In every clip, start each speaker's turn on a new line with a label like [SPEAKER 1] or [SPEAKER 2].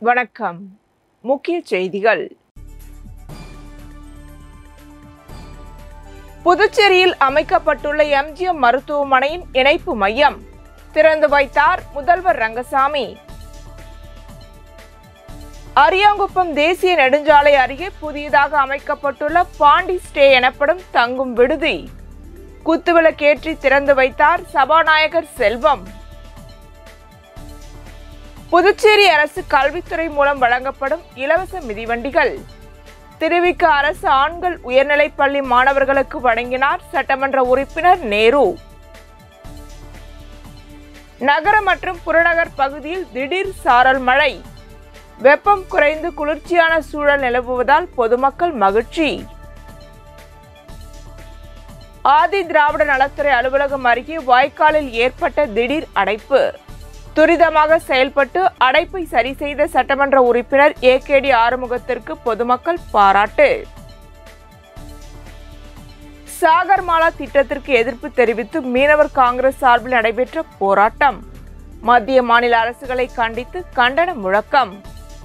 [SPEAKER 1] வணக்கம் முக்கிய செய்திகள் புதுச்சேரியில் அமைக்கப்பட்டுள்ள எம்ஜிஎம் மருத்துவமனையின் இணைப்பு மையம் திறந்து வைத்தார் முதல்வர் ரங்கசாமி அரியாங்குப்பம் தேசிய நெடுஞ்சாலை அருகே புதியதாக அமைக்கப்பட்டுள்ள பாண்டி ஸ்டே எனப்படும் தங்கும் விடுதி குத்துவிளக்கேற்றி திறந்து வைத்தார் சபாநாயகர் செல்வம் புதுச்சேரி அரசு கல்வித்துறை மூலம் வழங்கப்படும் இலவச மிதிவண்டிகள் திருவிக்க அரசு ஆண்கள் உயர்நிலைப் பள்ளி மாணவர்களுக்கு வழங்கினார் சட்டமன்ற உறுப்பினர் நேரு நகர மற்றும் புறநகர் பகுதியில் திடீர் சாரல் மழை வெப்பம் குறைந்து குளிர்ச்சியான சூழல் நிலவுவதால் பொதுமக்கள் மகிழ்ச்சி ஆதி திராவிட நலத்துறை அலுவலகம் அருகே வாய்க்காலில் ஏற்பட்ட திடீர் அடைப்பு துரிதமாக செயல்பட்டு அடைப்பை சரி செய்த சட்டமன்ற உறுப்பினர் ஏ கே டி ஆறுமுகத்திற்கு பொதுமக்கள் பாராட்டு சாகர்மாலா திட்டத்திற்கு எதிர்ப்பு தெரிவித்து மீனவர் காங்கிரஸ் சார்பில் நடைபெற்ற போராட்டம் மத்திய மாநில அரசுகளை கண்டித்து கண்டன முழக்கம்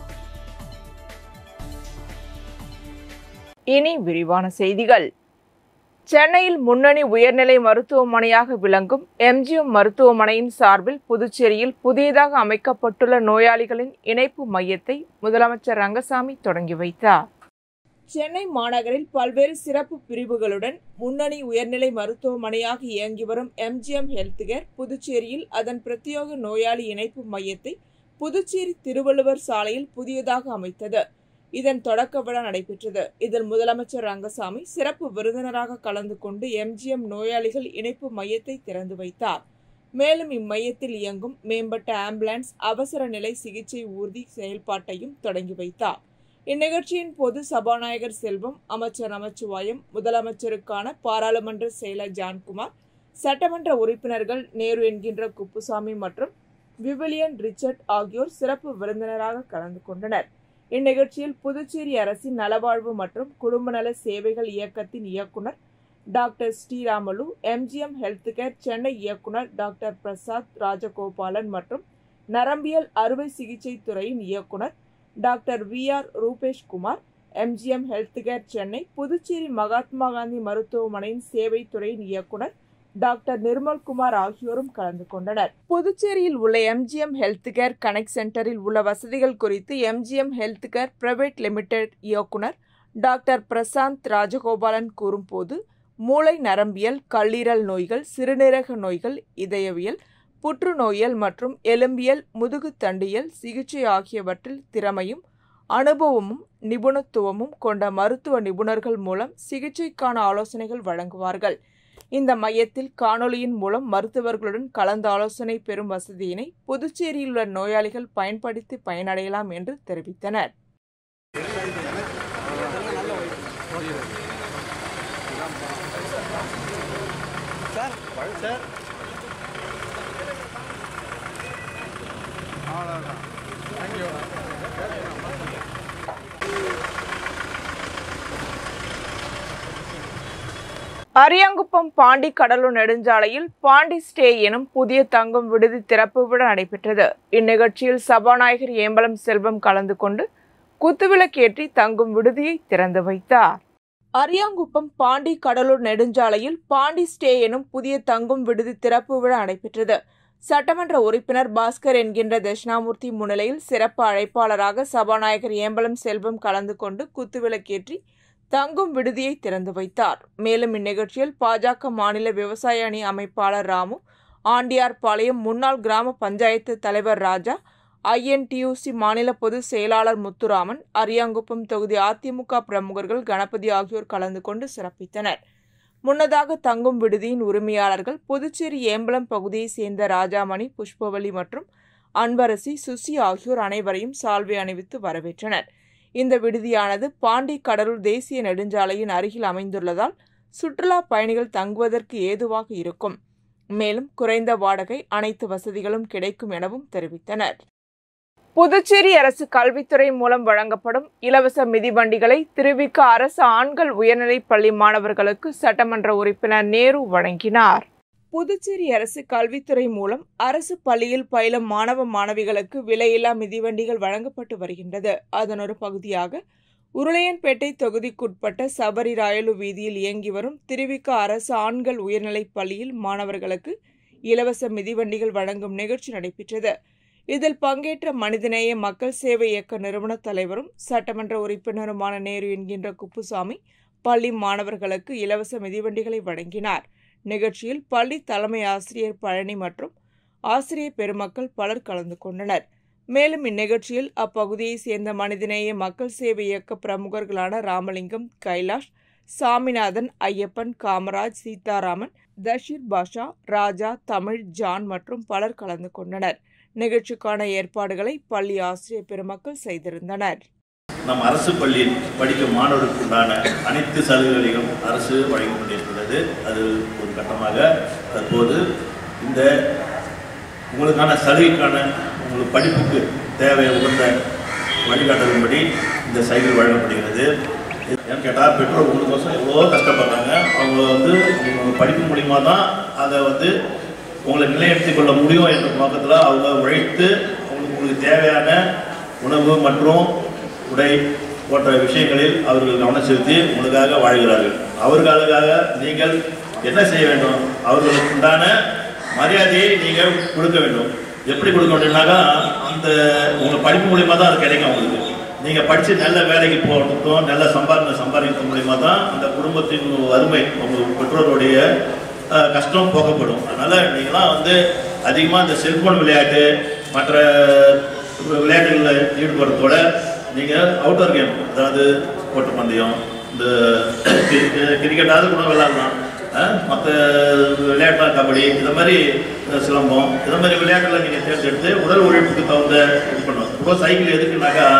[SPEAKER 1] இனி விரிவான செய்திகள் சென்னையில் முன்னணி உயர்நிலை மருத்துவமனையாக விளங்கும் எம்ஜிஎம் மருத்துவமனையின் சார்பில் புதுச்சேரியில் புதியதாக அமைக்கப்பட்டுள்ள நோயாளிகளின் இணைப்பு மையத்தை முதலமைச்சர் ரங்கசாமி தொடங்கி வைத்தார் சென்னை மாநகரில் பல்வேறு சிறப்பு பிரிவுகளுடன் முன்னணி உயர்நிலை மருத்துவமனையாக இயங்கி வரும் எம்ஜிஎம் ஹெல்த் கேர் புதுச்சேரியில் அதன் பிரத்யேக நோயாளி இணைப்பு மையத்தை புதுச்சேரி திருவள்ளுவர் சாலையில் புதியதாக அமைத்தது இதன் தொடக்க விழா நடைபெற்றது இதில் முதலமைச்சர் ரங்கசாமி சிறப்பு விருந்தினராக கலந்து கொண்டு எம்ஜிஎம் நோயாளிகள் இணைப்பு மையத்தை திறந்து வைத்தார் மேலும் இம்மையத்தில் இயங்கும் மேம்பட்ட ஆம்புலன்ஸ் அவசர நிலை சிகிச்சை ஊர்தி செயல்பாட்டையும் தொடங்கி வைத்தார் இந்நிகழ்ச்சியின் போது சபாநாயகர் செல்வம் அமைச்சர் நமச்சிவாயம் முதலமைச்சருக்கான பாராளுமன்ற செயலர் ஜான்குமார் சட்டமன்ற உறுப்பினர்கள் நேரு என்கின்ற குப்புசாமி மற்றும் விவிலியன் ரிச்சர்ட் ஆகியோர் சிறப்பு விருந்தினராக கலந்து கொண்டனர் இந்நிகழ்ச்சியில் புதுச்சேரி அரசின் நலவாழ்வு மற்றும் குடும்ப நல சேவைகள் இயக்கத்தின் இயக்குனர் doctor Sriramalu MGM health care Chennai இயக்குனர் டாக்டர் பிரசாத் ராஜகோபாலன் மற்றும் நரம்பியல் அறுவை சிகிச்சை துறையின் இயக்குனர் doctor V R Rupesh Kumar MGM health care Chennai Puducherry Mahatma Gandhi மருத்துவமனையின் சேவை துறையின் இயக்குனர் டாக்டர் நிர்மல்குமார் ஆகியோரும் கலந்து கொண்டனர் புதுச்சேரியில் உள்ள எம்ஜிஎம் ஹெல்த் கேர் கனெக்ட் சென்டரில் உள்ள வசதிகள் குறித்து MGM health care private limited இயக்குனர் டாக்டர் பிரசாந்த் ராஜகோபாலன் கூறும்போது மூளை நரம்பியல் கல்லீரல் நோய்கள் சிறுநீரக நோய்கள் இதயவியல் புற்றுநோயியல் மற்றும் எலும்பியல் முதுகுத்தண்டியல் சிகிச்சை ஆகியவற்றில் திறமையும் அனுபவமும் நிபுணத்துவமும் கொண்ட மருத்துவ நிபுணர்கள் மூலம் சிகிச்சைக்கான ஆலோசனைகள் வழங்குவார்கள் இந்த மையத்தில் காணொலியின் மூலம் மருத்துவர்களுடன் கலந்து ஆலோசனை பெறும் வசதியினை புதுச்சேரியில் உள்ள நோயாளிகள் பயன்படுத்தி பயனடையலாம் என்று தெரிவித்தனர் அரியாங்குப்பம் பாண்டி கடலூர் நெடுஞ்சாலையில் பாண்டி ஸ்டே எனும் புதிய தங்கும் விடுதி திறப்பு விழா நடைபெற்றது இந்நிகழ்ச்சியில் சபாநாயகர் ஏம்பலம் செல்வம் கலந்து கொண்டு குத்துவிளக்கேற்றி தங்கும் விடுதியை திறந்து வைத்தார் அரியாங்குப்பம் பாண்டி கடலூர் நெடுஞ்சாலையில் பாண்டி ஸ்டே எனும் புதிய தங்கும் விடுதி திறப்பு விழா நடைபெற்றது சட்டமன்ற உறுப்பினர் பாஸ்கர் என்கின்ற தட்சிணாமூர்த்தி முன்னிலையில் சிறப்பு அழைப்பாளராக சபாநாயகர் ஏம்பலம் செல்வம் கலந்து கொண்டு குத்துவிளக்கேற்றி தங்கும் விடுதியை திறந்து வைத்தார் மேலும் இந்நிகழ்ச்சியில் பாஜக மாநில விவசாய அணி அமைப்பாளர் ராமு ஆண்டியார்பாளையம் முன்னாள் கிராம பஞ்சாயத்து தலைவர் ராஜா ஐஎன்டியூசி மாநில பொதுச் செயலாளர் முத்துராமன் அரியாங்குப்பம் தொகுதி அதிமுக பிரமுகர்கள் கணபதி ஆகியோர் கலந்து கொண்டு சிறப்பித்தனர் முன்னதாக தங்கும் விடுதியின் உரிமையாளர்கள் புதுச்சேரி ஏம்பலம் பகுதியைச் சேர்ந்த ராஜாமணி புஷ்பவலி மற்றும் அன்பரசி சுசி ஆகியோர் அனைவரையும் சால்வை அணிவித்து வரவேற்றனர் இந்த விடுதியானது பாண்டி கடலூர் தேசிய நெடுஞ்சாலையின் அருகில் அமைந்துள்ளதால் சுற்றுலா பயணிகள் தங்குவதற்கு ஏதுவாக இருக்கும் மேலும் குறைந்த வாடகை அனைத்து வசதிகளும் கிடைக்கும் எனவும் தெரிவித்தனர் புதுச்சேரி அரசு கல்வித்துறை மூலம் வழங்கப்படும் இலவச மிதிவண்டிகளை திருவிக்க அரசு ஆண்கள் உயர்நிலைப் பள்ளி மாணவர்களுக்கு சட்டமன்ற உறுப்பினர் நேரு வழங்கினார் புதுச்சேரி அரசு கல்வித்துறை மூலம் அரசு பள்ளியில் பயிலும் மாணவ மாணவிகளுக்கு விலையில்லா மிதிவண்டிகள் வழங்கப்பட்டு வருகின்றது அதன் ஒரு பகுதியாக உருளையன்பேட்டை தொகுதிக்குட்பட்ட சபரி ராயலு வீதியில் இயங்கி வரும் திருவிக அரசு ஆண்கள் உயர்நிலைப் பள்ளியில் மாணவர்களுக்கு இலவச மிதிவண்டிகள் வழங்கும் நிகழ்ச்சி நடைபெற்றது இதில் பங்கேற்ற மனிதநேய மக்கள் சேவை இயக்க நிறுவன தலைவரும் சட்டமன்ற உறுப்பினருமான நேரு என்கின்ற குப்புசாமி பள்ளி மாணவர்களுக்கு இலவச மிதிவண்டிகளை வழங்கினார் நிகழ்ச்சியில் பள்ளி தலைமை ஆசிரியர் பழனி மற்றும் ஆசிரியர் பெருமக்கள் பலர் கலந்து கொண்டனர் மேலும் இந்நிகழ்ச்சியில் அப்பகுதியைச் சேர்ந்த மனிதநேய மக்கள் சேவை இயக்க பிரமுகர்களான ராமலிங்கம் கைலாஷ் சாமிநாதன் ஐயப்பன் காமராஜ் சீதாராமன் தஷீர் பாஷா ராஜா தமிழ் ஜான் மற்றும் பலர் கலந்து கொண்டனர் நிகழ்ச்சிக்கான ஏற்பாடுகளை பள்ளி ஆசிரியர் பெருமக்கள் செய்திருந்தனர்
[SPEAKER 2] நம் அரசு பள்ளியில் படிக்கும் மாணவர்களுக்கு உண்டான அனைத்து சலுகைகளையும் அரசு வழங்கி கொண்டிருக்கிறது அது ஒரு கட்டமாக தற்போது இந்த உங்களுக்கான சலுகைக்கான உங்களுக்கு படிப்புக்கு தேவை உகந்த வழிகாட்டுதலின்படி இந்த சைக்கிள் வழங்கப்படுகிறது ஏன்னு கேட்டால் பெற்றோர் உங்களுக்கோசம் எவ்வளோ கஷ்டப்படுறாங்க அவங்க வந்து உங்க படிப்பு மூலிமா தான் அதை வந்து உங்களை நிலைநிறுத்திக் கொள்ள முடியும் என்ற நோக்கத்தில் அவங்க உழைத்து உங்களுக்கு உங்களுக்கு தேவையான உணவு மற்றும் உடை போன்ற விஷயங்களில் அவர்கள் கவனம் செலுத்தி உங்களுக்காக வாழ்கிறார்கள் அவர்களுக்காக நீங்கள் என்ன செய்ய வேண்டும் அவர்களுக்கு உண்டான மரியாதையை நீங்கள் கொடுக்க வேண்டும் எப்படி கொடுக்க வேண்டும்னாக்கா அந்த உங்கள் படிப்பு மூலியமா தான் அது கிடைக்கும் உங்களுக்கு நீங்கள் படித்து நல்ல வேலைக்கு போகிறதுக்கும் நல்ல சம்பாதனை சம்பாதிக்கிறது மூலியமா தான் அந்த குடும்பத்தின் வறுமை உங்கள் பெற்றோருடைய அஹ், கஷ்டம் போக்கப்படும் அதனால் நீங்களாம் வந்து அதிகமாக இந்த செல்ஃபோன் விளையாட்டு மற்ற விளையாட்டுகளில் ஈடுபடுறதோட நீங்கள் அவுட்டோர் கேம் அதாவது ஓட்டப்பந்தயம் இந்த கிரிக்கெட்டாவது கூட விளையாடலாம் மற்ற விளையாட்டுலாம் கபடி இந்த மாதிரி அஹ், சிலம்பம் இந்த மாதிரி விளையாட்டுகளை நீங்கள் தேர்ந்தெடுத்து உடல் உழைப்புக்கு தகுந்த இது பண்ணணும் இப்போ சைக்கிள் எதுக்குனாக்கா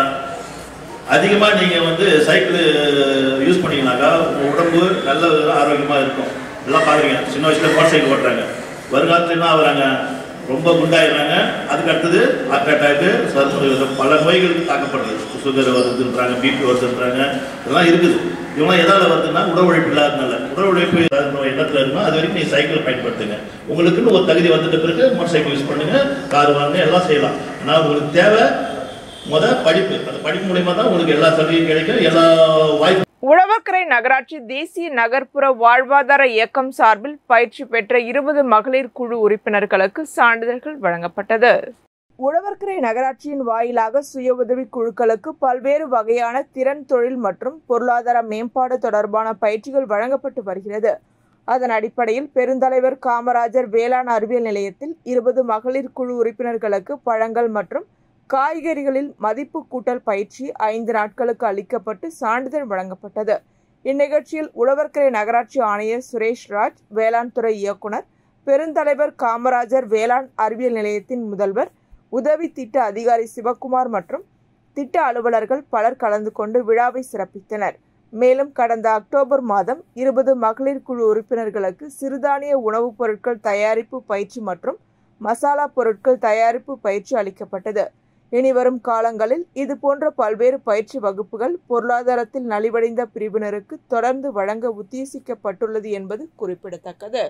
[SPEAKER 2] அதிகமாக நீங்கள் வந்து சைக்கிள் யூஸ் பண்ணீங்கன்னாக்கா உங்கள் உடம்பு நல்ல ஆரோக்கியமாக இருக்கும் எல்லாம் பார்க்குறீங்க சின்ன வயசுல மோட்டர் சைக்கிள் ஓட்டுறாங்க வருங்காலத்தில் என்ன ஆகுறாங்க ரொம்ப குண்டாயிடுறாங்க அதுக்கு அடுத்தது ஹார்ட் அட்டாக்கு பல நோய்களுக்கு தாக்கப்படுது சுகர் வருதுன்றாங்க பிபி வருதுன்றாங்க இதெல்லாம் இருக்குது இவங்களாம் எதால் வருதுன்னா உடல் உழைப்பு இல்லாதனால உடல் உழைப்பு இல்லாத நோய் எண்ணத்தில் இருக்குன்னா அது வரைக்கும் நீங்கள் சைக்கிள் பயன்படுத்துங்க உங்களுக்குன்னு ஒரு தகுதி வந்துட்ட பிறகு மோட்டர் சைக்கிள் யூஸ் பண்ணுங்க கார் வாங்க எல்லாம் செய்யலாம் ஆனால் உங்களுக்கு தேவை முத படிப்பு அந்த படிப்பு மூலியமா தான் உங்களுக்கு எல்லா சலுகையும் கிடைக்கும் எல்லா வாய்ப்பு
[SPEAKER 1] உழவர்கரை நகராட்சி தேசிய நகர்ப்புற வாழ்வாதார இயக்கம் சார்பில் பயிற்சி பெற்ற இருபது மகளிர் குழு உறுப்பினர்களுக்கு சான்றிதழ்கள் வழங்கப்பட்டது உழவர்கரை நகராட்சியின் வாயிலாக சுய உதவி குழுக்களுக்கு பல்வேறு வகையான திறன் தொழில் மற்றும் பொருளாதார மேம்பாடு தொடர்பான பயிற்சிகள் வழங்கப்பட்டு வருகிறது அதன் அடிப்படையில் பெருந்தலைவர் காமராஜர் வேளாண் அறிவியல் நிலையத்தில் இருபது மகளிர் குழு உறுப்பினர்களுக்கு பழங்கள் மற்றும் காய்கறிகளில் மதிப்பு கூட்டல் பயிற்சி ஐந்து நாட்களுக்கு அளிக்கப்பட்டு சான்றிதழ் வழங்கப்பட்டது இந்நிகழ்ச்சியில் உழவர்கரை நகராட்சி ஆணையர் சுரேஷ் ராஜ் வேளாண் துறை இயக்குனர் பெருந்தலைவர் காமராஜர் வேளாண் அறிவியல் நிலையத்தின் முதல்வர் உதவி திட்ட அதிகாரி சிவக்குமார் மற்றும் திட்ட அலுவலர்கள் பலர் கலந்து கொண்டு விழாவை சிறப்பித்தனர் மேலும் கடந்த அக்டோபர் மாதம் இருபது மகளிர் குழு உறுப்பினர்களுக்கு சிறுதானிய உணவுப் பொருட்கள் தயாரிப்பு பயிற்சி மற்றும் மசாலா பொருட்கள் தயாரிப்பு பயிற்சி அளிக்கப்பட்டது இனிவரும் காலங்களில் இது போன்ற பல்வேறு பயிற்சி வகுப்புகள் பொருளாதாரத்தில் நலிவடைந்த பிரிவினருக்கு தொடர்ந்து வழங்க உத்தேசிக்கப்பட்டுள்ளது என்பது குறிப்பிடத்தக்கது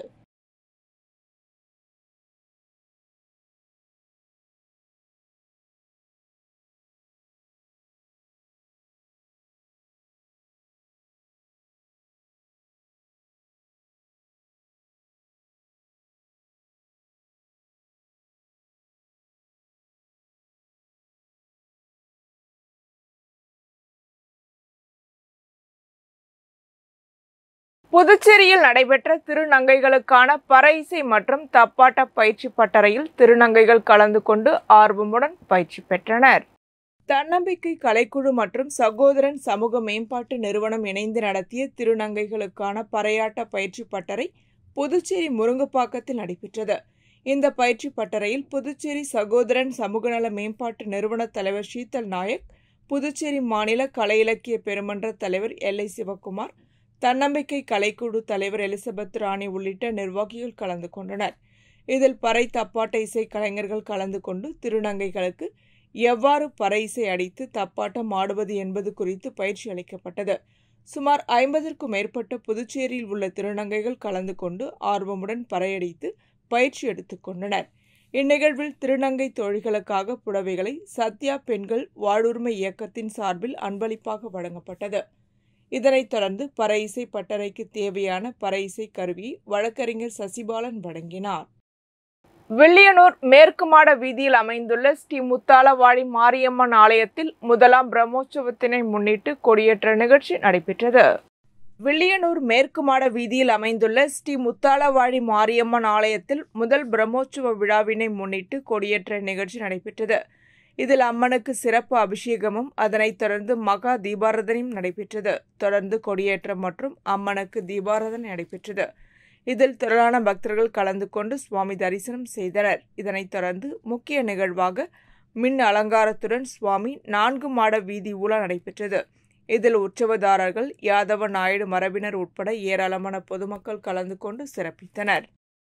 [SPEAKER 1] புதுச்சேரியில் நடைபெற்ற திருநங்கைகளுக்கான பறை இசை மற்றும் தப்பாட்ட பயிற்சி பட்டறையில் திருநங்கைகள் கலந்து கொண்டு ஆர்வமுடன் பயிற்சி பெற்றனர் தன்னம்பிக்கை கலைக்குழு மற்றும் சகோதரன் சமூக மேம்பாட்டு நிறுவனம் இணைந்து நடத்திய திருநங்கைகளுக்கான பறையாட்ட பயிற்சி பட்டறை புதுச்சேரி முருங்கப்பாக்கத்தில் நடைபெற்றது இந்த பயிற்சி பட்டறையில் புதுச்சேரி சகோதரன் சமூகநல மேம்பாட்டு நிறுவன தலைவர் ஷீதல் நாயக் புதுச்சேரி மாநில கலை இலக்கிய பெருமன்ற தலைவர் எல் ஐ சிவக்குமார் தன்னம்பிக்கை கலைக்குழு தலைவர் எலிசபெத் ராணி உள்ளிட்ட நிர்வாகிகள் கலந்து கொண்டனர் இதில் பறை தப்பாட்ட இசை கலைஞர்கள் கலந்து கொண்டு திருநங்கைகளுக்கு எவ்வாறு பறை இசை அடித்து தப்பாட்டம் ஆடுவது என்பது குறித்து பயிற்சி அளிக்கப்பட்டது சுமார் ஐம்பதற்கும் மேற்பட்ட புதுச்சேரியில் உள்ள திருநங்கைகள் கலந்து கொண்டு ஆர்வமுடன் பறையடித்து பயிற்சி எடுத்துக் கொண்டனர் இந்நிகழ்வில் திருநங்கை தோழிகளுக்காக புடவைகளை சத்யா பெண்கள் வாழ்வுரிமை இயக்கத்தின் சார்பில் அன்பளிப்பாக வழங்கப்பட்டது இதனைத் தொடர்ந்து பறை இசை பட்டறைக்கு தேவையான பறை இசை கருவியை வழக்கறிஞர் சசிபாலன் வழங்கினார் வில்லியனூர் மேற்கு மாட வீதியில் அமைந்துள்ள ஸ்ரீ முத்தாலவாடி மாரியம்மன் ஆலயத்தில் முதலாம் பிரம்மோற்சவத்தினை முன்னிட்டு கொடியேற்ற நிகழ்ச்சி நடைபெற்றது வில்லியனூர் மேற்கு மாட வீதியில் அமைந்துள்ள ஸ்ரீ முத்தாலவாடி மாரியம்மன் ஆலயத்தில் முதல் பிரம்மோற்சவ விழாவினை முன்னிட்டு கொடியேற்ற நிகழ்ச்சி நடைபெற்றது இதில் அம்மனுக்கு சிறப்பு அபிஷேகமும் அதனைத் தொடர்ந்து மகா தீபாரதனையும் நடைபெற்றது தொடர்ந்து கொடியேற்றம் மற்றும் அம்மனுக்கு தீபாரதனை நடைபெற்றது இதில் திரளான பக்தர்கள் கலந்து கொண்டு சுவாமி தரிசனம் செய்தனர் இதனைத் தொடர்ந்து முக்கிய நிகழ்வாக மின் அலங்காரத்துடன் சுவாமி நான்கு மாட வீதி ஊழல் நடைபெற்றது இதில் உற்சவதாரர்கள் யாதவ நாயுடு மரபினர் உட்பட ஏராளமான பொதுமக்கள் கலந்து கொண்டு சிறப்பித்தனர்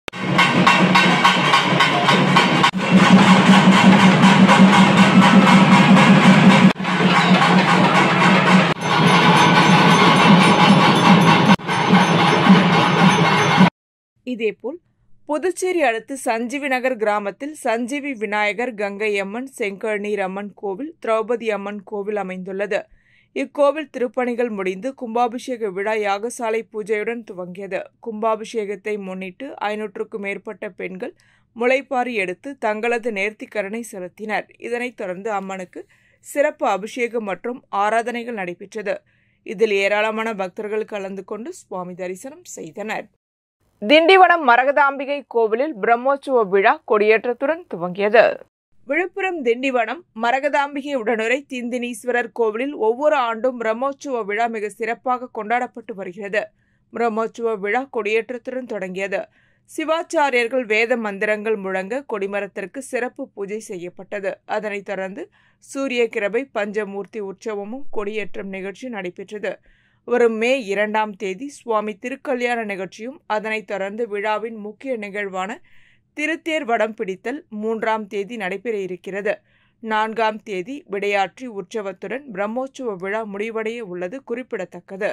[SPEAKER 1] இதேபோல் புதுச்சேரி அடுத்து சஞ்சீவி நகர் கிராமத்தில் சஞ்சீவி விநாயகர் கங்கை அம்மன் செங்கழநீர் அம்மன் கோவில் திரௌபதி அம்மன் கோவில் அமைந்துள்ளது இக்கோவில் திருப்பணிகள் முடிந்து கும்பாபிஷேக விழா யாகசாலை பூஜையுடன் துவங்கியது கும்பாபிஷேகத்தை முன்னிட்டு ஐநூற்றுக்கும் மேற்பட்ட பெண்கள் முளைப்பாரி எடுத்து தங்களது நேர்த்திக்கரனை செலுத்தினர் இதனைத் தொடர்ந்து அம்மனுக்கு சிறப்பு அபிஷேகம் மற்றும் ஆராதனைகள் நடைபெற்றது இதில் ஏராளமான பக்தர்கள் கலந்து கொண்டு சுவாமி தரிசனம் செய்தனர் திண்டிவனம் மரகதாம்பிகை கோவிலில் பிரம்மோற்சவ விழா கொடியேற்றத்துடன் துவங்கியது விழுப்புரம் திண்டிவனம் மரகதாம்பிகை உடனுரை திந்தினீஸ்வரர் கோவிலில் ஒவ்வொரு ஆண்டும் பிரம்மோற்சவ விழா மிக சிறப்பாக கொண்டாடப்பட்டு வருகிறது பிரம்மோற்சவ விழா கொடியேற்றத்துடன் தொடங்கியது சிவாச்சாரியர்கள் வேத மந்திரங்கள் முழங்க கொடிமரத்திற்கு சிறப்பு பூஜை செய்யப்பட்டது அதனைத் தொடர்ந்து சூரிய கிரபை பஞ்சமூர்த்தி உற்சவமும் கொடியேற்றம் நிகழ்ச்சி நடைபெற்றது வரும் மே இரண்டாம் தேதி சுவாமி திருக்கல்யாண நிகழ்ச்சியும் அதனைத் தொடர்ந்து விழாவின் முக்கிய நிகழ்வான திருத்தேர் வடம் பிடித்தல் மூன்றாம் தேதி நடைபெற இருக்கிறது நான்காம் தேதி விடையாற்றி உற்சவத்துடன் பிரம்மோற்சவ விழா முடிவடைய உள்ளது குறிப்பிடத்தக்கது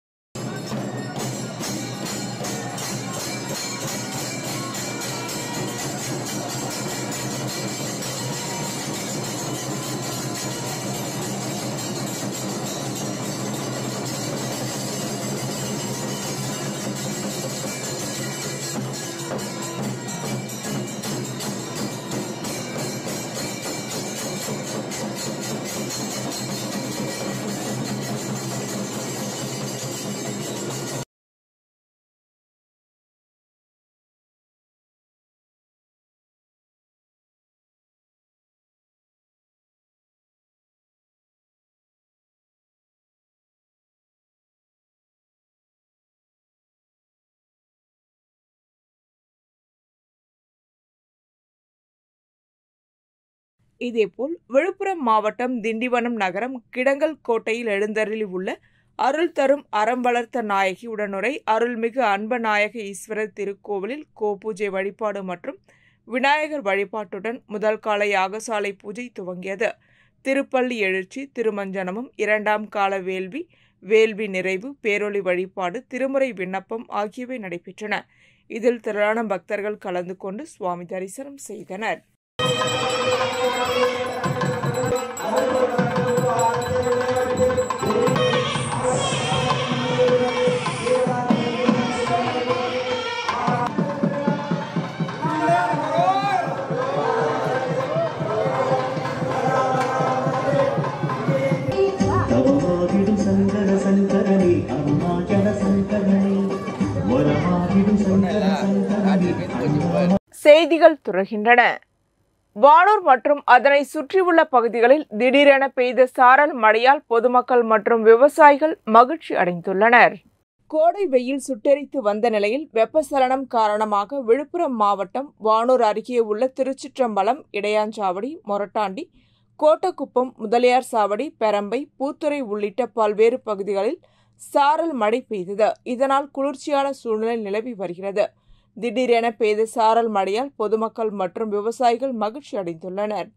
[SPEAKER 1] இதேபோல் விழுப்புரம் மாவட்டம் திண்டிவனம் நகரம் கிடங்கல் கோட்டையில் எழுந்தருளி உள்ள அருள் தரும் அறம் வளர்த்த நாயகி உடனுரை அருள்மிகு அன்பநாயக ஈஸ்வரர் திருக்கோவிலில் கோபூஜை வழிபாடு மற்றும் விநாயகர் வழிபாட்டுடன் முதல் கால யாகசாலை பூஜை துவங்கியது திருப்பள்ளி எழுச்சி திருமஞ்சனமும் இரண்டாம் கால வேள்வி வேள்வி நிறைவு பேரொளி வழிபாடு திருமுறை விண்ணப்பம் ஆகியவை நடைபெற்றன இதில் திரளான பக்தர்கள் கலந்து கொண்டு சுவாமி தரிசனம் செய்தனர்
[SPEAKER 3] தவமாகிடும் சங்கர சங்கரனே அருணாச்சல சங்கரனே வரமாகிடும் சங்கர சங்கரனே
[SPEAKER 1] செய்திகள் துறகின்றன வானூர் மற்றும் அதனை சுற்றியுள்ள பகுதிகளில் திடீரென பெய்த சாரல் மழையால் பொதுமக்கள் மற்றும் விவசாயிகள் மகிழ்ச்சி அடைந்துள்ளனர் கோடை வெயில் சுட்டெரித்து வந்த நிலையில் வெப்பசலனம் காரணமாக விழுப்புரம் மாவட்டம் வானூர் அருகே உள்ள திருச்சிற்றம்பலம் இடையாஞ்சாவடி மொரட்டாண்டி கோட்டக்குப்பம் முதலியார் சாவடி பெரம்பை பூத்துறை உள்ளிட்ட பல்வேறு பகுதிகளில் சாரல் மழை பெய்தது இதனால் குளிர்ச்சியான சூழ்நிலை நிலவி வருகிறது திடீரென பெய்த சாரல் மழையால் பொதுமக்கள் மற்றும் விவசாயிகள் மகிழ்ச்சி அடைந்துள்ளனர்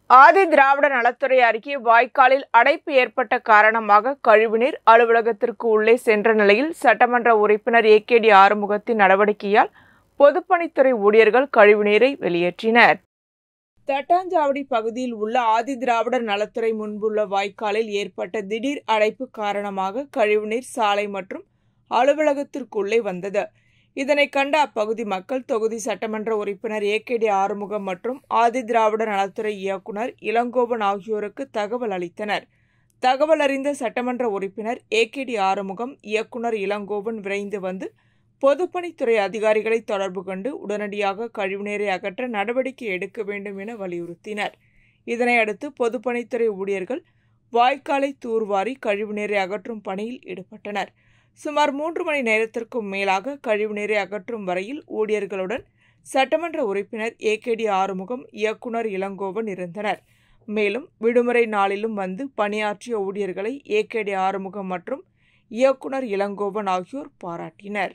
[SPEAKER 1] ஆதி திராவிட நலத்துறை அருகே வாய்க்காலில் அடைப்பு ஏற்பட்ட காரணமாக கழிவுநீர் அலுவலகத்திற்கு உள்ளே சென்ற நிலையில் சட்டமன்ற உறுப்பினர் ஏகேடி ஆறுமுகத்தின் நடவடிக்கையால் பொதுப்பணித்துறை ஊழியர்கள் கழிவுநீரை வெளியேற்றினர் தட்டாஞ்சாவடி பகுதியில் உள்ள ஆதி திராவிடர் நலத்துறை முன்புள்ள வாய்க்காலில் ஏற்பட்ட திடீர் அடைப்பு காரணமாக கழிவுநீர் சாலை மற்றும் அலுவலகத்திற்குள்ளே வந்தது இதனை கண்ட அப்பகுதி மக்கள் தொகுதி சட்டமன்ற உறுப்பினர் ஏகேடி ஆறுமுகம் மற்றும் ஆதி திராவிட நலத்துறை இயக்குனர் இளங்கோவன் ஆகியோருக்கு தகவல் அளித்தனர் தகவல் அறிந்த சட்டமன்ற உறுப்பினர் ஏகேடி ஆறுமுகம் இயக்குனர் இளங்கோவன் விரைந்து வந்து பொதுப்பணித்துறை அதிகாரிகளை தொடர்பு கொண்டு உடனடியாக கழிவுநீரை அகற்ற நடவடிக்கை எடுக்க வேண்டும் என வலியுறுத்தினர் இதனையடுத்து பொதுப்பணித்துறை ஊழியர்கள் வாய்க்காலை தூர்வாரி கழிவுநீரை அகற்றும் பணியில் ஈடுபட்டனர் சுமார் மூன்று மணி நேரத்திற்கும் மேலாக கழிவுநீரை அகற்றும் வரையில் ஊழியர்களுடன் சட்டமன்ற உறுப்பினர் ஏகேடி ஆறுமுகம் இயக்குனர் இளங்கோவன் இருந்தனர் மேலும் விடுமுறை நாளிலும் வந்து பணியாற்றிய ஊழியர்களை ஏகேடி ஆறுமுகம் மற்றும் இயக்குனர் இளங்கோவன் ஆகியோர் பாராட்டினர்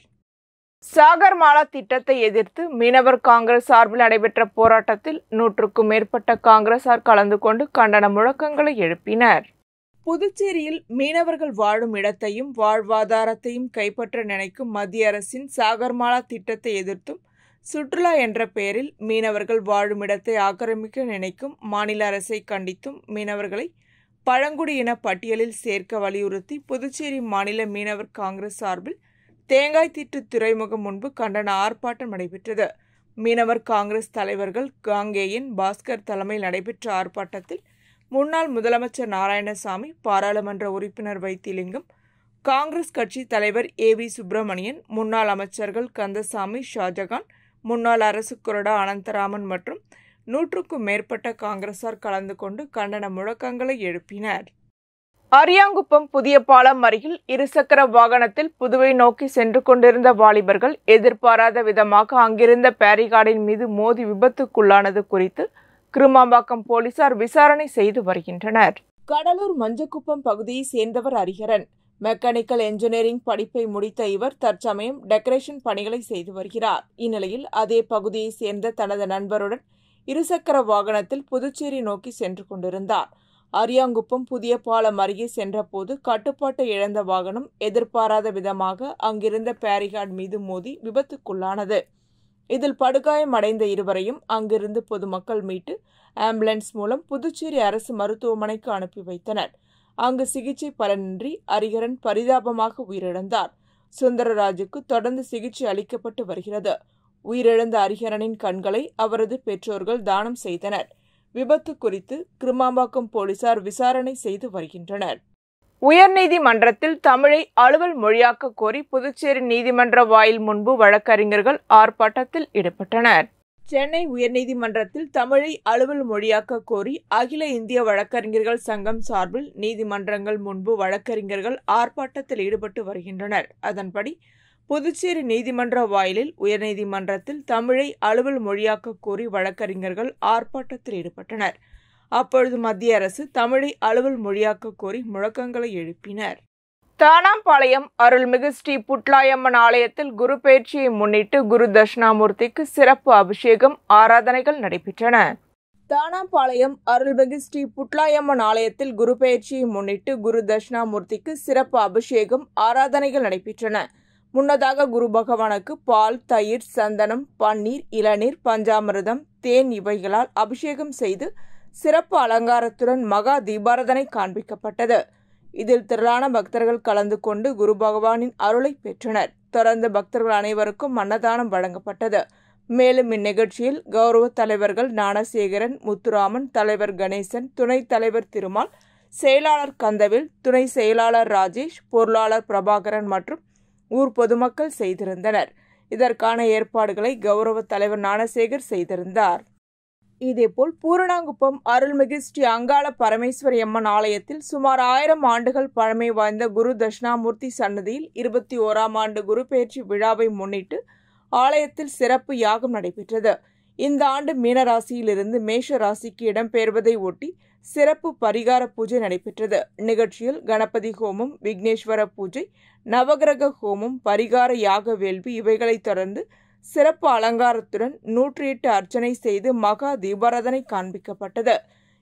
[SPEAKER 1] சாகர் மாலா திட்டத்தை எதிர்த்து மீனவர் காங்கிரஸ் சார்பில் நடைபெற்ற போராட்டத்தில் நூற்றுக்கும் மேற்பட்ட காங்கிரசார் கலந்து கொண்டு கண்டன முழக்கங்களை எழுப்பினர் புதுச்சேரியில் மீனவர்கள் வாழும் இடத்தையும் வாழ்வாதாரத்தையும் கைப்பற்ற நினைக்கும் மத்திய அரசின் சாகர்மாலா திட்டத்தை எதிர்த்தும் சுற்றுலா என்ற பெயரில் மீனவர்கள் வாழும் இடத்தை ஆக்கிரமிக்க நினைக்கும் மாநில அரசை கண்டித்தும் மீனவர்களை பழங்குடியின பட்டியலில் சேர்க்க வலியுறுத்தி புதுச்சேரி மாநில மீனவர் காங்கிரஸ் சார்பில் தேங்காய்த்திட்டு துறைமுகம் முன்பு கண்டன ஆர்ப்பாட்டம் நடைபெற்றது மீனவர் காங்கிரஸ் தலைவர்கள் காங்கேயன் பாஸ்கர் தலைமையில் நடைபெற்ற ஆர்ப்பாட்டத்தில் முன்னாள் முதலமைச்சர் நாராயணசாமி பாராளுமன்ற உறுப்பினர் வைத்திலிங்கம் காங்கிரஸ் கட்சி தலைவர் ஏ வி சுப்பிரமணியன் முன்னாள் அமைச்சர்கள் கந்தசாமி ஷாஜகான் முன்னாள் அரசு கொறடா அனந்தராமன் மற்றும் நூற்றுக்கும் மேற்பட்ட காங்கிரசார் கலந்து கொண்டு கண்டன முழக்கங்களை எழுப்பினர் அரியாங்குப்பம் புதிய பாலம் அருகில் இருசக்கர வாகனத்தில் புதுவை நோக்கி சென்று கொண்டிருந்த வாலிபர்கள் எதிர்பாராத விதமாக அங்கிருந்த பேரிகார்டின் மீது மோதி விபத்துக்குள்ளானது குறித்து கிருமாம்பாக்கம் போலீசார் விசாரணை செய்து வருகின்றனர் கடலூர் மஞ்சக்குப்பம் பகுதியை சேர்ந்தவர் ஹரிஹரன் மெக்கானிக்கல் என்ஜினியரிங் படிப்பை முடித்த இவர் தற்சமயம் டெக்கரேஷன் பணிகளை செய்து வருகிறார் இந்நிலையில் அதே பகுதியை சேர்ந்த தனது நண்பருடன் இருசக்கர வாகனத்தில் புதுச்சேரி நோக்கி சென்று கொண்டிருந்தார் அரியாங்குப்பம் புதிய பாலம் அருகே சென்றபோது கட்டுப்பாட்டை இழந்த வாகனம் எதிர்பாராத விதமாக அங்கிருந்த பேரிகார்டு மீது மோதி விபத்துக்குள்ளானது இதில் படுகாயம் அடைந்த இருவரையும் அங்கிருந்து பொதுமக்கள் மீட்டு ஆம்புலன்ஸ் மூலம் புதுச்சேரி அரசு மருத்துவமனைக்கு அனுப்பி வைத்தனர் அங்கு சிகிச்சை பலனின்றி ஹரிஹரன் பரிதாபமாக உயிரிழந்தார் சுந்தரராஜுக்கு தொடர்ந்து சிகிச்சை அளிக்கப்பட்டு வருகிறது உயிரிழந்த ஹரிஹரனின் கண்களை அவரது பெற்றோர்கள் தானம் செய்தனர் விபத்து குறித்து கிருமாம்பாக்கம் போலீசார் விசாரணை செய்து வருகின்றனர் உயர்நீதிமன்றத்தில் தமிழை அலுவல் மொழியாக்க கோரி புதுச்சேரி நீதிமன்ற வாயில் முன்பு வழக்கறிஞர்கள் ஆர்ப்பாட்டத்தில் ஈடுபட்டனர் சென்னை உயர்நீதிமன்றத்தில் தமிழை அலுவல் மொழியாக்க கோரி அகில இந்திய வழக்கறிஞர்கள் சங்கம் சார்பில் நீதிமன்றங்கள் முன்பு வழக்கறிஞர்கள் ஆர்ப்பாட்டத்தில் ஈடுபட்டு வருகின்றனர் அதன்படி புதுச்சேரி நீதிமன்ற வாயிலில் உயர்நீதிமன்றத்தில் தமிழை அலுவல் மொழியாக்க கோரி வழக்கறிஞர்கள் ஆர்ப்பாட்டத்தில் ஈடுபட்டனர் அப்பொழுது மத்திய அரசு தமிழை அலுவல் மொழியாக்க கோரி முழக்கங்களை எழுப்பினர் தானாம்பாளையம் அருள்மிகு ஸ்ரீ புட்லாயம்மன் ஆலயத்தில் குரு பேச்சியை முன்னிட்டு குரு தட்சிணாமூர்த்திக்கு சிறப்பு அபிஷேகம் ஆராதனைகள் நடைபெற்றன தானாம்பாளையம் அருள்மிகு ஸ்ரீ புட்லாயம்மன் ஆலயத்தில் குரு பெயர்ச்சியை முன்னிட்டு குரு தட்சிணாமூர்த்திக்கு சிறப்பு அபிஷேகம் ஆராதனைகள் நடைபெற்றன முன்னதாக குரு பகவானுக்கு பால் தயிர் சந்தனம் பன்னீர் இளநீர் பஞ்சாமிர்தம் தேன் இவைகளால் அபிஷேகம் செய்து சிறப்பு அலங்காரத்துடன் மகா தீபாரதனை காண்பிக்கப்பட்டது இதில் திரளான பக்தர்கள் கலந்து கொண்டு குரு பகவானின் அருளை பெற்றனர் தொடர்ந்து பக்தர்கள் அனைவருக்கும் அன்னதானம் வழங்கப்பட்டது மேலும் இந்நிகழ்ச்சியில் கௌரவ தலைவர்கள் ஞானசேகரன் முத்துராமன் தலைவர் கணேசன் துணைத் தலைவர் திருமால் செயலாளர் கந்தவில் துணை செயலாளர் ராஜேஷ் பொருளாளர் பிரபாகரன் மற்றும் ஊர் பொதுமக்கள் செய்திருந்தனர் இதற்கான ஏற்பாடுகளை கௌரவ தலைவர் ஞானசேகர் செய்திருந்தார் இதேபோல் பூரணாங்குப்பம் அருள்மிகு ஸ்ரீ அங்காள பரமேஸ்வரி அம்மன் ஆலயத்தில் சுமார் ஆயிரம் ஆண்டுகள் பழமை வாய்ந்த குரு தட்சிணாமூர்த்தி சன்னதியில் இருபத்தி ஓராம் ஆண்டு குரு பெயர்ச்சி விழாவை முன்னிட்டு ஆலயத்தில் சிறப்பு யாகம் நடைபெற்றது இந்த ஆண்டு மீனராசியிலிருந்து மேஷ ராசிக்கு இடம்பெயர்வதை ஒட்டி சிறப்பு பரிகார பூஜை நடைபெற்றது நிகழ்ச்சியில் கணபதி ஹோமம் விக்னேஸ்வர பூஜை நவகிரக ஹோமம் பரிகார யாக வேள்வி இவைகளைத் தொடர்ந்து சிறப்பு அலங்காரத்துடன் நூற்றி எட்டு அர்ச்சனை செய்து மகா தீபாராதனை காண்பிக்கப்பட்டது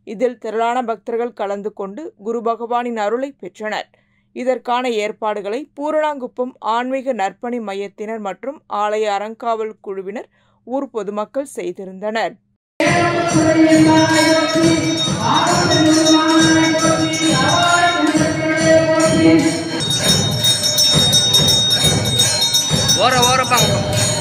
[SPEAKER 1] இதில் திரளான பக்தர்கள் கலந்து கொண்டு குரு பகவானின் அருளை பெற்றனர் இதற்கான ஏற்பாடுகளை பூரணாங்குப்பம் ஆன்மீக நற்பணி மையத்தினர் மற்றும் ஆலய அறங்காவல் குழுவினர் ஊர் பொதுமக்கள் செய்திருந்தனர்
[SPEAKER 4] ஓர ஓரப்பாங்க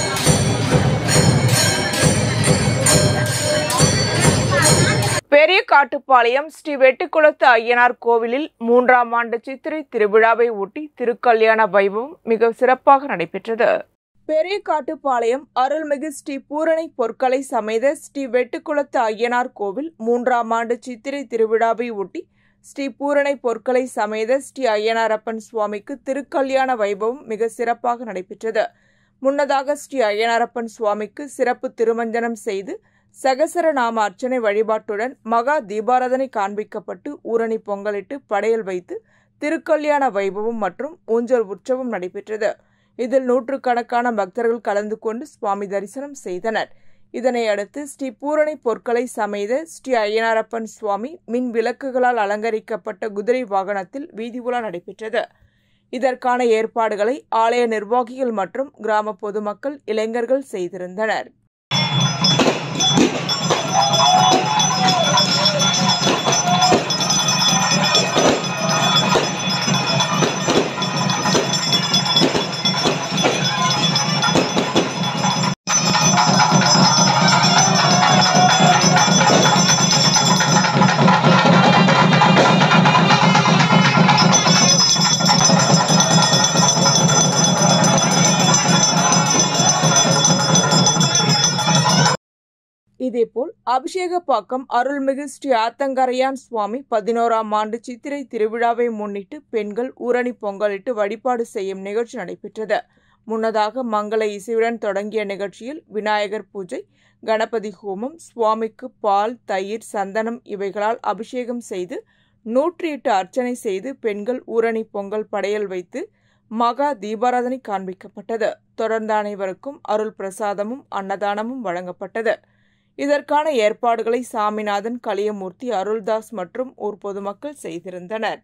[SPEAKER 1] பெரிய காட்டுப்பாளையம் ஸ்ரீ வெட்டுக்குளத்து ஐயனார் கோவிலில் மூன்றாம் ஆண்டு சித்திரை திருவிழாவை ஒட்டி திருக்கல்யாண வைபவம் மிக சிறப்பாக நடைபெற்றது பெரிய காட்டுப்பாளையம் அருள்மிகு ஸ்ரீ பூரணை பொற்களை சமேத ஸ்ரீ வெட்டுக்குளத்து ஐயனார் கோவில் மூன்றாம் ஆண்டு சித்திரை திருவிழாவை ஒட்டி ஸ்ரீ பூரணை பொற்களை சமேத ஸ்ரீ ஐயனாரப்பன் சுவாமிக்கு திருக்கல்யாண வைபவம் மிக சிறப்பாக நடைபெற்றது முன்னதாக ஸ்ரீ ஐயனாரப்பன் சுவாமிக்கு சிறப்பு திருமஞ்சனம் செய்து சகசர நாம அர்ச்சனை வழிபாட்டுடன் மகா தீபாராதனை காண்பிக்கப்பட்டு ஊரணி பொங்கலிட்டு படையல் வைத்து திருக்கல்யாண வைபவம் மற்றும் ஊஞ்சல் உற்சவம் நடைபெற்றது இதில் நூற்றுக்கணக்கான பக்தர்கள் கலந்து கொண்டு சுவாமி தரிசனம் செய்தனர் இதனை அடுத்து ஸ்ரீ பூரணை பொற்களை சமேத ஸ்ரீ ஐயனாரப்பன் சுவாமி மின் விளக்குகளால் அலங்கரிக்கப்பட்ட குதிரை வாகனத்தில் வீதி உலா நடைபெற்றது இதற்கான ஏற்பாடுகளை ஆலய நிர்வாகிகள் மற்றும் கிராம பொதுமக்கள் இளைஞர்கள் செய்திருந்தனர் இதேபோல் அபிஷேகப்பாக்கம் அருள்மிகு ஸ்ரீ ஆத்தங்கரையான் சுவாமி பதினோராம் ஆண்டு சித்திரை திருவிழாவை முன்னிட்டு பெண்கள் ஊரணி பொங்கலிட்டு வழிபாடு செய்யும் நிகழ்ச்சி நடைபெற்றது முன்னதாக மங்கள இசையுடன் தொடங்கிய நிகழ்ச்சியில் விநாயகர் பூஜை கணபதி ஹோமம் சுவாமிக்கு பால் தயிர் சந்தனம் இவைகளால் அபிஷேகம் செய்து நூற்றி எட்டு அர்ச்சனை செய்து பெண்கள் ஊரணி பொங்கல் படையல் வைத்து மகா தீபாராதனை காண்பிக்கப்பட்டது தொடர்ந்து அனைவருக்கும் அருள் பிரசாதமும் அன்னதானமும் வழங்கப்பட்டது இதற்கான ஏற்பாடுகளை சாமிநாதன் கலியமூர்த்தி அருள்தாஸ் மற்றும் ஊர் பொதுமக்கள் செய்திருந்தனர்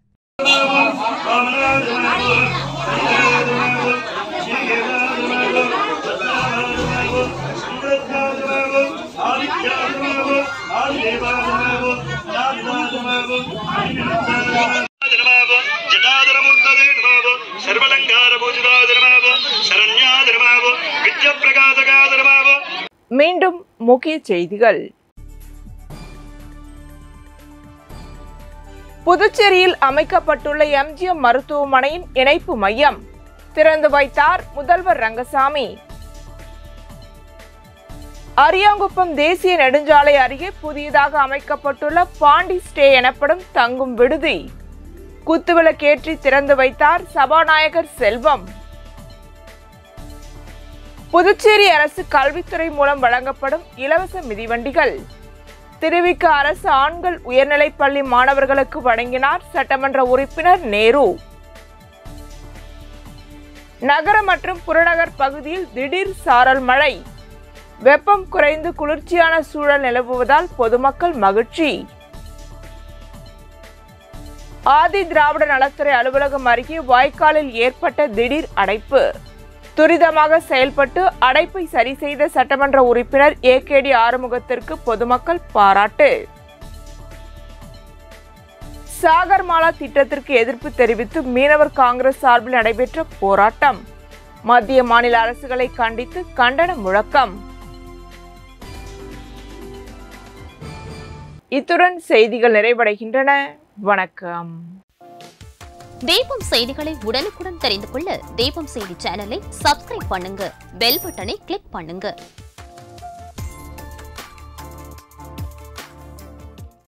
[SPEAKER 5] ಸರ್ವಲಂಕಾರ ಶರಣ್ಯಾದಿರಮಾವೋ ವಿದ್ಯಪ್ರಕಾಶಕಾದಿರಮಾವೋ
[SPEAKER 1] மீண்டும் முக்கிய செய்திகள் புதுச்சேரியில் அமைக்கப்பட்டுள்ள எம்ஜிஎம் மருத்துவமனையின் இணைப்பு மையம் திறந்து வைத்தார் முதல்வர் ரங்கசாமி அரியாங்குப்பம் தேசிய நெடுஞ்சாலை அருகே புதியதாக அமைக்கப்பட்டுள்ள பாண்டி ஸ்டே எனப்படும் தங்கும் விடுதி குத்துவிளக்கேற்றி திறந்து வைத்தார் சபாநாயகர் செல்வம் புதுச்சேரி அரசு கல்வித்துறை மூலம் வழங்கப்படும் இலவச மிதிவண்டிகள் திருவிக்க அரசு ஆண்கள் உயர்நிலைப் பள்ளி மாணவர்களுக்கு வழங்கினார் சட்டமன்ற உறுப்பினர் நேரு நகர மற்றும் புறநகர் பகுதியில் திடீர் சாரல் மழை வெப்பம் குறைந்து குளிர்ச்சியான சூழல் நிலவுவதால் பொதுமக்கள் மகிழ்ச்சி ஆதி திராவிட நலத்துறை அலுவலகம் அருகே வாய்க்காலில் ஏற்பட்ட திடீர் அடைப்பு துரிதமாக செயல்பட்டு அடைப்பை சரி செய்த சட்டமன்ற உறுப்பினர் ஏகேடி ஆறுமுகத்திற்கு பொதுமக்கள் பாராட்டு சாகர்மாலா திட்டத்திற்கு எதிர்ப்பு தெரிவித்து மீனவர் காங்கிரஸ் சார்பில் நடைபெற்ற போராட்டம் மத்திய மாநில அரசுகளை கண்டித்து கண்டன முழக்கம் இத்துடன் செய்திகள் நிறைவடைகின்றன வணக்கம்
[SPEAKER 6] தீபம் செய்திகளை உடனுக்குடன் தெரிந்து கொள்ள தீபம் செய்தி சேனலை சப்ஸ்கிரைப் பண்ணுங்க பெல் பட்டனை கிளிக் பண்ணுங்க